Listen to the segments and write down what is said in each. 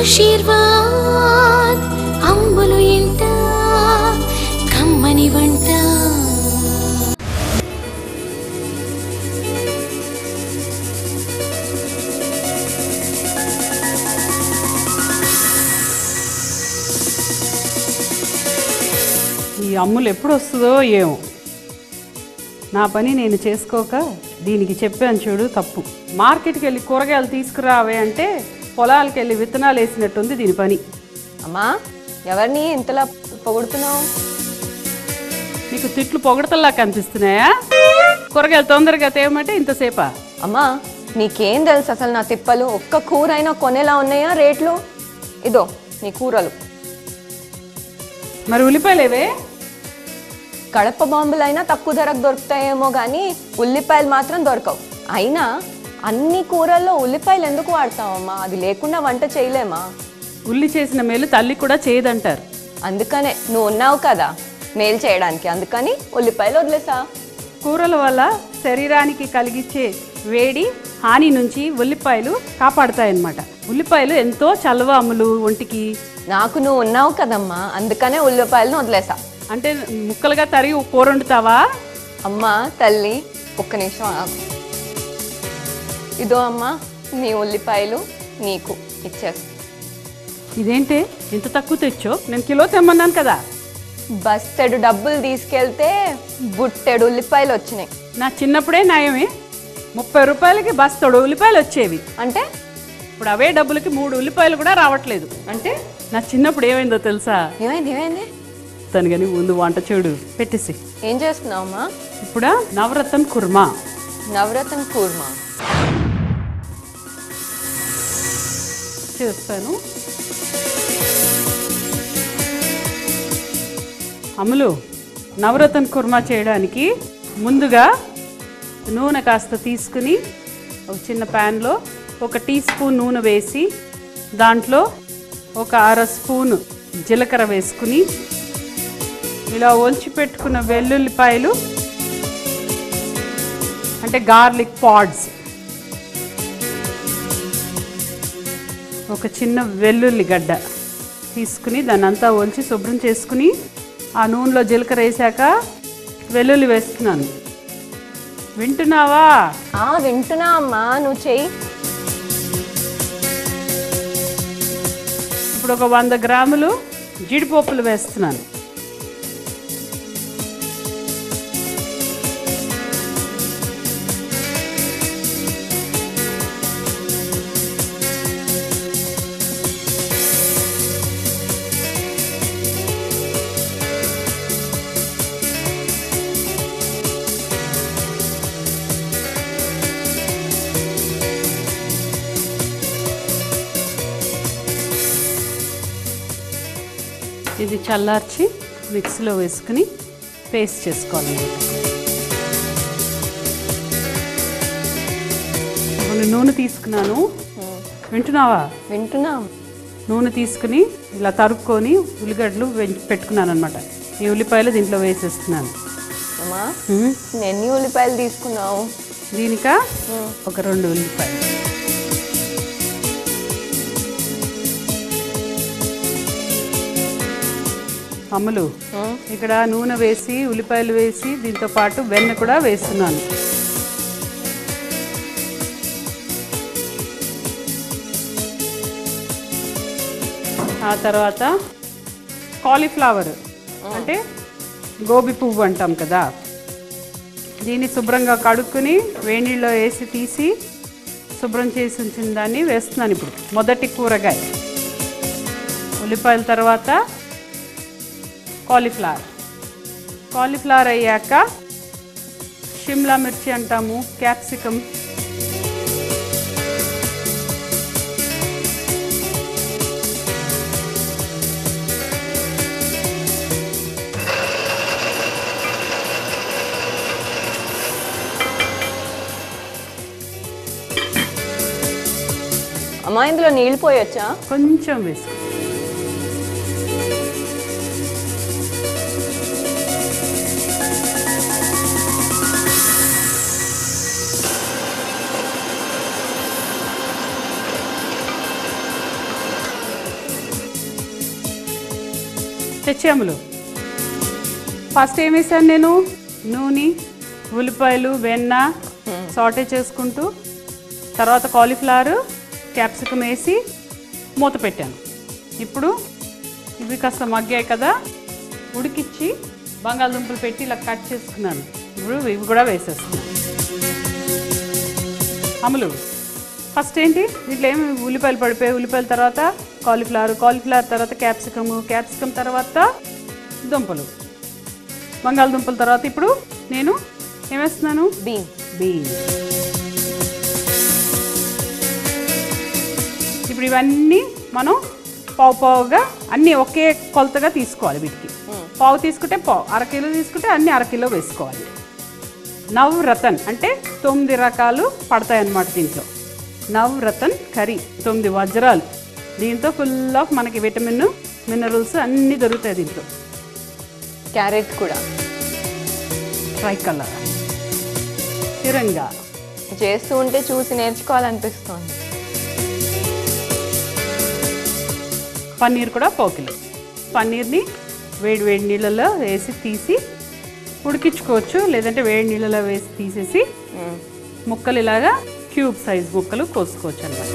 ఆశీర్వాద్ అమ్ములు ఇంట కమ్మని వంట ఈ అమ్ములు ఎప్పుడు వస్తుందో ఏమో నా పని నేను చేసుకోక దీనికి చెప్పాను చూడు తప్పు మార్కెట్కి వెళ్ళి కూరగాయలు తీసుకురావే అంటే పొలాలకు వెళ్ళి విత్తనాలు వేసినట్టుంది దీని పని అమ్మా ఎవరిని ఇంతలా పొగుడుతున్నావు నీకు తిట్లు పొగడతల్లా కనిపిస్తున్నాయా కూరగాయలు తొందరగా తేవమంటే ఇంతసేపా అమ్మా నీకేం తెలుసు అసలు నా తిప్పలు ఒక్క కూర అయినా కొనేలా ఉన్నాయా రేట్లు ఇదో నీ కూరలు మరి ఉల్లిపాయలేవే కడప బాంబులైనా తక్కువ ధరకు దొరుకుతాయేమో కానీ ఉల్లిపాయలు మాత్రం దొరకవు అయినా అన్ని కూరల్లో ఉల్లిపాయలు ఎందుకు వాడతావమ్మా అది లేకుండా వంట చేయలేమా ఉల్లి చేసిన మేలు తల్లి కూడా చేయదంటారు అందుకనే నువ్వు ఉన్నావు కదా మేలు చేయడానికి అందుకని ఉల్లిపాయలు వదిలేసా కూరల వల్ల శరీరానికి కలిగించే వేడి హాని నుంచి ఉల్లిపాయలు కాపాడుతాయన్నమాట ఉల్లిపాయలు ఎంతో చలవ అమ్ములు ఒంటికి నాకు నువ్వు ఉన్నావు కదమ్మా అందుకనే ఉల్లిపాయలను వదిలేసా అంటే ముక్కలుగా తరిగి కూర వండుతావా అమ్మా తల్లి ఒక్క నిమిషం ఆగు ఇదో అమ్మా నీ ఉల్లిపాయలు నీకు ఇచ్చేస్తా ఇదేంటే ఇంత తక్కువ తెచ్చో నేను కిలో తెమ్మన్నాను కదా బస్తెడు డబ్బులు తీసుకెళ్తే బుట్టెడు ఉల్లిపాయలు వచ్చినాయి నా చిన్నప్పుడే న్యాయమే ముప్పై రూపాయలకి బస్తడు ఉల్లిపాయలు వచ్చేవి అంటే ఇప్పుడు అవే డబ్బులకి మూడు ఉల్లిపాయలు కూడా రావట్లేదు అంటే నా చిన్నప్పుడు ఏమైందో తెలుసా ఏమైంది ఏమైంది తను కానీ ముందు వంట చూడు పెట్టేసి ఏం చేస్తున్నావమ్మా ఇప్పుడా నవరత్న కుర్మా నవరత్న కూర్మా చేస్తాను అమలు నవరత్న కుర్మా చేయడానికి ముందుగా నూనె కాస్త తీసుకుని ఒక చిన్న ప్యాన్లో ఒక టీ స్పూన్ నూనె వేసి దాంట్లో ఒక అర స్పూన్ జీలకర్ర వేసుకుని ఇలా ఒలిచి పెట్టుకున్న వెల్లుల్లిపాయలు అంటే గార్లిక్ పాడ్స్ ఒక చిన్న వెల్లుల్లి గడ్డ తీసుకుని దాన్ని అంతా ఒలిచి శుభ్రం చేసుకుని ఆ నూనెలో జీలకర్ర వేసాక వెల్లుల్లి వేస్తున్నాను వింటున్నావా ఆ వింటున్నా అమ్మా నువ్వు చెయ్యి ఇప్పుడు ఒక వంద గ్రాములు జీడిపప్పులు వేస్తున్నాను ఇది చల్లార్చి మిక్సీలో వేసుకుని పేస్ట్ చేసుకోవాలన్నమాట ఇప్పుడు నూనె తీసుకున్నాను వింటున్నావా వింటున్నా నూనె తీసుకుని ఇలా తరుక్కొని ఉల్లిగడ్డలు వెం- పెట్టుకున్నాను అనమాట ఈ ఉల్లిపాయలు దీంట్లో వేసేస్తున్నాను అమ్మా ఉమ్, నువ్వు ఎన్ని ఉల్లిపాయలు తీసుకున్నావు దీనిక ఒక రెండు ఉల్లిపాయలు అమ్ములు ఉమ్, ఇక్కడ నూనె వేసి ఉల్లిపాయలు వేసి దీంతో పాటు వెన్న కూడా వేస్తున్నాను ఆ తర్వాత కాలీఫ్లవర్ అంటే గోబీ పువ్వు అంటాం కదా దీన్ని శుభ్రంగా కడుక్కుని వేణీళ్ళలో వేసి తీసి శుభ్రం చేసి ఉంచిన దాన్ని వేస్తున్నాను ఇప్పుడు మొదటి కూరగాయ ఉల్లిపాయల తర్వాత కాలీఫ్లవర్ కాలీఫ్లవర్ అయ్యాక షిమ్లా మిర్చి అంటాము క్యాప్సికమ్ అమ్మా ఇందులో నీళ్ళు పోయొచ్చా కొంచెం వేసుకో తెచ్చాములు ఫస్ట్ ఏం వేసాను నేను నూనె ఉల్లిపాయలు వెన్న సాటే చేసుకుంటూ తర్వాత కాలీఫ్లవర్ క్యాప్సికమ్ వేసి మూత పెట్టాను ఇప్పుడు ఇవి కాస్త మగ్గాయి కదా ఉడికిచ్చి బంగాళదుంపలు పెట్టి ఇలా కట్ చేసుకున్నాను ఇప్పుడు ఇవి కూడా వేసేస్తున్నాను అమలు ఫస్ట్ ఏంటి దీంట్లో ఏమి ఉల్లిపాయలు పడిపోయి ఉల్లిపాయల తర్వాత కాలీఫ్లవర్ కాలీఫ్లవర్ తర్వాత క్యాప్సికమ్ క్యాప్సికమ్ తర్వాత దుంపలు బంగాళదుంపల తర్వాత ఇప్పుడు నేను ఏమేస్తున్నాను బీన్ బీన్ ఇప్పుడు ఇవన్నీ మనం పావు పావుగా అన్నీ ఒకే కొలతగా తీసుకోవాలి వీటికి పావు తీసుకుంటే పావు అరకిలో తీసుకుంటే అన్ని అరకిలో వేసుకోవాలి నవ్ రతన్ అంటే తొమ్మిది రకాలు పడతాయి అన్నమాట దీంట్లో నవ్ రతన్ కర్రీ తొమ్మిది వజ్రాలు దీంతో ఫుల్ ఆఫ్ మనకి విటమిన్ మినరల్స్ అన్నీ దొరుకుతాయి దీంట్లో క్యారెట్ కూడా ట్రై కలర్ తిరంగా చేస్తూ ఉంటే చూసి నేర్చుకోవాలనిపిస్తుంది పన్నీర్ కూడా పావు కిలో పన్నీర్ని వేడి వేడి నీళ్ళలో వేసి తీసి ఉడికించుకోవచ్చు లేదంటే వేడి నీళ్ళలో వేసి తీసేసి మ్మ్. ముక్కలు ఇలాగా క్యూబ్ సైజ్ ముక్కలు కోసుకోవచ్చు అనమాట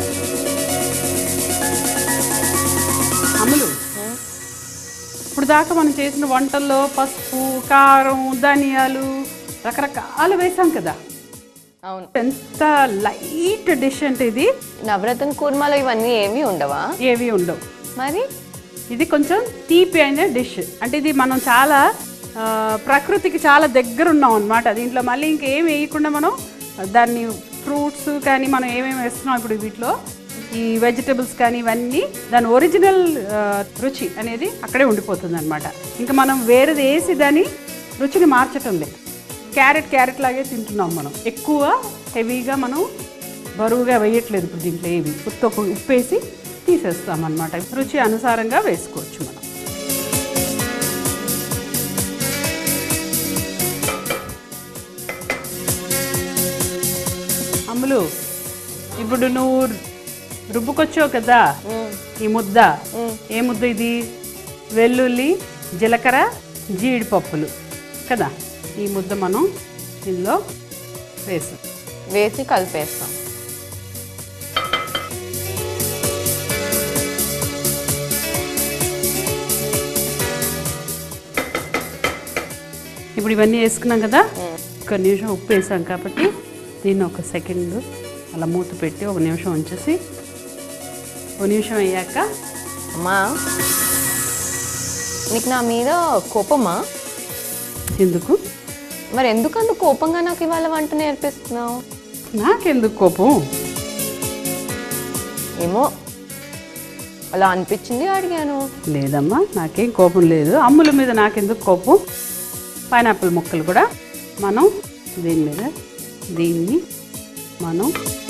అమ్ములు ఇప్పుడు దాకా మనం చేసిన వంటల్లో పసుపు కారం ధనియాలు రకరకాలు వేసాం కదా అవును ఎంత లైట్ డిష్ అంటే ఇది నవరత్న కూర్మాలో ఇవన్నీ ఏమీ ఉండవా ఏవి ఉండవు మరి ఇది కొంచెం తీపి అయిన డిష్ అంటే ఇది మనం చాలా ఆ, ప్రకృతికి చాలా దగ్గర ఉన్నాం అనమాట దీంట్లో మళ్ళీ ఇంకేం వేయకుండా మనం దాన్ని ఫ్రూట్స్ కానీ మనం ఏమేమి వేస్తున్నాం ఇప్పుడు వీటిలో ఈ వెజిటబుల్స్ కానీ ఇవన్నీ దాని ఒరిజినల్ రుచి అనేది అక్కడే ఉండిపోతుంది అనమాట ఇంకా మనం వేరేది వేసి దాని రుచిని మార్చటం లేదు క్యారెట్ క్యారెట్ లాగే తింటున్నాం మనం ఎక్కువ హెవీగా మనం బరువుగా వేయట్లేదు ఇప్పుడు దీంట్లో ఏవి ఉత్త ఒక ఉప్పు వేసి తీసేస్తాం అనమాట రుచి అనుసారంగా వేసుకోవచ్చు మనం అమ్ములు ఇప్పుడు నువ్వు రుబ్బుకొచ్చావు కదా ఈ ముద్ద ఏ ముద్ద ఇది వెల్లుల్లి జీలకర్ర జీడిపప్పులు కదా ఈ ముద్ద మనం ఇందులో వేసు వేసి కలిపేస్తాం ఇప్పుడు ఇవన్నీ వేసుకున్నాం కదా ఒక నిమిషం ఉప్పు వేసాం కాబట్టి దీన్ని ఒక సెకండ్ అలా మూత పెట్టి ఒక నిమిషం ఉంచేసి ఒక నిమిషం అయ్యాక అమ్మా నీకు నా మీద కోపమా ఎందుకు మరి ఎందుకంత కోపంగా నాకు ఇవాళ వంట నేర్పిస్తున్నావు నాకెందుకు కోపం ఏమో అలా అనిపించింది అడిగాను లేదమ్మా నాకేం కోపం లేదు అమ్ముల మీద నాకెందుకు కోపం పైనాపిల్ ముక్కలు కూడా మనం దీని మీద దీన్ని మనం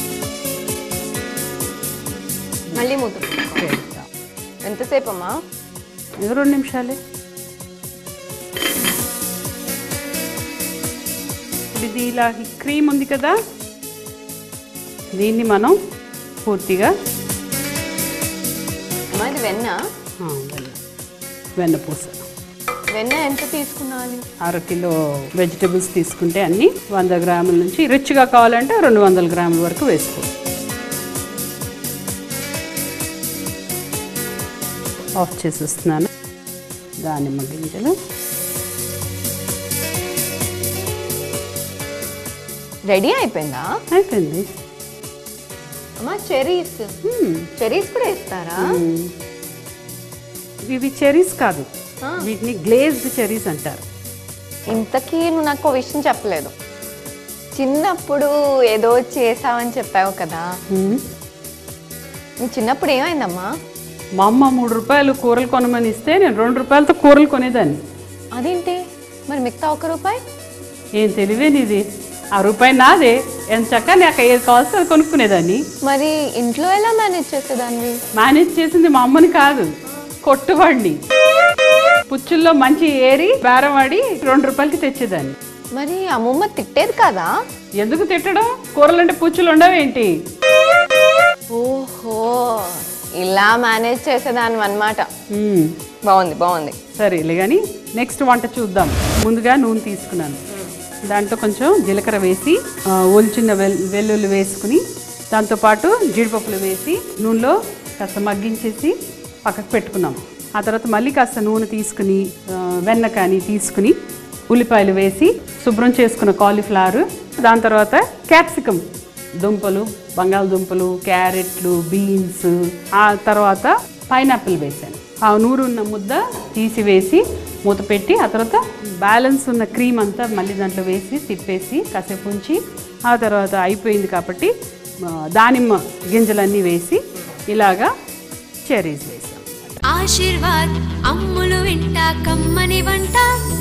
మళ్ళీ మూత పెడతాం ఎంతసేపు అమ్మా ఇది రెండు నిమిషాలే ఇప్పుడు ఇది ఇలా క్రీమ్ ఉంది కదా దీన్ని మనం పూర్తిగా అమ్మా ఇది వెన్న ఆ, వెన్న వెన్నపూస వెన్న ఎంత తీసుకున్నాను అర కిలో వెజిటబుల్స్ తీసుకుంటే అన్ని వంద గ్రాముల నుంచి రిచ్గా కావాలంటే రెండు వందల గ్రాముల వరకు వేసుకో ఆఫ్ చేసేస్తున్నాను దానిమ్మ గింజలు రెడీ అయిపోయిందా అయిపోయింది అమ్మా చెరీస్ మ్మ్. చెరీస్ కూడా ఇస్తారా మ్మ్. ఇవి చెరీస్ కాదు ఆ. వీటిని గ్లేజ్డ్ చెరీస్ అంటారు ఇంతకీ నువ్వు నాకు ఒక విషయం చెప్పలేదు చిన్నప్పుడు ఏదో చేసావని చెప్పావు కదా మ్మ్. నీ చిన్నప్పుడు ఏమైందమ్మా మా అమ్మ మూడు రూపాయలు కూరలు కొనమని ఇస్తే నేను రెండు రూపాయలతో కూరలు కొనేదాన్ని అదేంటి మరి మిగతా ఒక రూపాయి ఏం తెలివే నీది ఆ రూపాయి నాదే ఎంత చక్క నాకు ఏది కావాల్సి అది కొనుక్కునేదాన్ని మరి ఇంట్లో ఎలా మేనేజ్ చేసేదాన్ని మేనేజ్ చేసింది మా అమ్మని కాదు కొట్టువాడిని పుచ్చుల్లో మంచి ఏరి బేరం ఆడి రెండు రూపాయలకి తెచ్చేదాన్ని మరి అమ్మమ్మ తిట్టేది కదా ఎందుకు తిట్టడం కూరలంటే పుచ్చులు ఉండవేంటి ఓహో ఇలా మేనేజ్ చేసేదాన్ని అనమాట మ్మ్. బాగుంది బాగుంది సరేలే కానీ నెక్స్ట్ వంట చూద్దాం ముందుగా నూనె తీసుకున్నాను దాంట్లో కొంచెం జీలకర్ర వేసి ఆ, ఒలిచిన వెల్ వెల్లుల్లి వేసుకుని దాంతోపాటు జీడిపప్పులు వేసి నూనెలో కాస్త మగ్గించేసి పక్కకు పెట్టుకున్నాం ఆ తర్వాత మళ్ళీ కాస్త నూనె తీసుకుని ఆ, వెన్న కానీ తీసుకుని ఉల్లిపాయలు వేసి శుభ్రం చేసుకున్న కాలీఫ్లవర్ దాని తర్వాత క్యాప్సికమ్ దుంపలు బంగాళదుంపలు క్యారెట్లు బీన్స్ ఆ తర్వాత పైనాపిల్ వేసాను ఆ నూరున్న ముద్ద తీసివేసి మూత పెట్టి ఆ తర్వాత బ్యాలెన్స్ ఉన్న క్రీమ్ అంతా మళ్ళీ దాంట్లో వేసి తిప్పేసి కాసేపు ఉంచి ఆ తర్వాత అయిపోయింది కాబట్టి ఆ, దానిమ్మ గింజలన్నీ వేసి ఇలాగా చెరీస్ వేసాం ఆశీర్వాద్ అమ్ములు వింట కమ్మని వంట